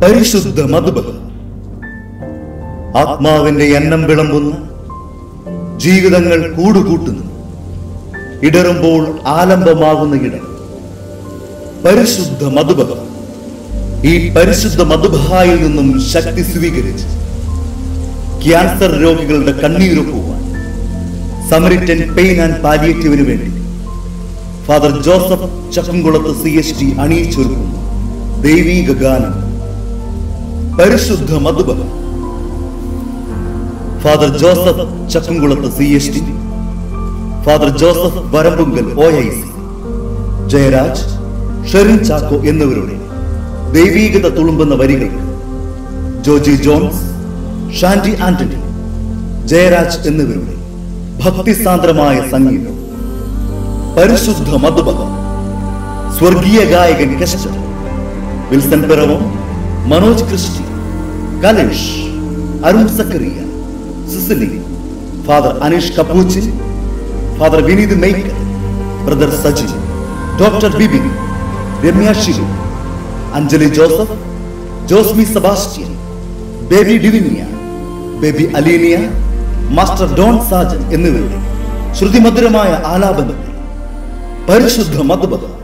പരിശുദ്ധ മധുബഹ ആത്മാവിന്റെ എണ്ണം വിളമ്പുന്ന ജീവിതങ്ങൾ കൂടുകൂട്ടുന്നു ഇടറുമ്പോൾ ആലംബമാകുന്ന ഇടം പരിശുദ്ധ മധുബഹ ഈ പരിശുദ്ധ മധുബഹായിൽ നിന്നും ശക്തി സ്വീകരിച്ച് ക്യാൻസർ രോഗികളുടെ കണ്ണീരൊപ്പുവാൻ സമരിറ്റൻ പെയിൻ ആൻഡ് പാലിയേറ്റീവിന് വേണ്ടി father Joseph Chakkumkulath C S T അണിയിച്ചൊരുക്കുന്നു ദൈവീക ഗാനം പരിശുദ്ധ മധുബഹ father Joseph Chakkumkulath C S T father Joseph Varampunkal O I C Jayaraj Sherin Chacko എന്നിവരുടെ ദൈവീകത തുളുമ്പുന്ന വരികൾക്ക് ജോജി ജോൺസ് ഷാൻഡി ആന്റണി ജയരാജ് എന്നിവരുടെ ഭക്തിസാന്ദ്രമായ സംഗീതം പരിശുദ്ധ മധുബഹ സ്വർഗീയ ഗായകൻ Kester Wilson Piravom Manoj Christy Kalesh Arun Zacharia Cecily father Aneesh Capuchin father Vineeth maker brother Sajin doctor Bibin Ramya Shibu Anjali Joseph Josmi Sebastian baby Divinia baby Aleenia master Don Sajan എന്നിവരുടെ ശ്രുതിമധുരമായ ആലാപനത്തിൽ പരിശുദ്ധ മധുബഹ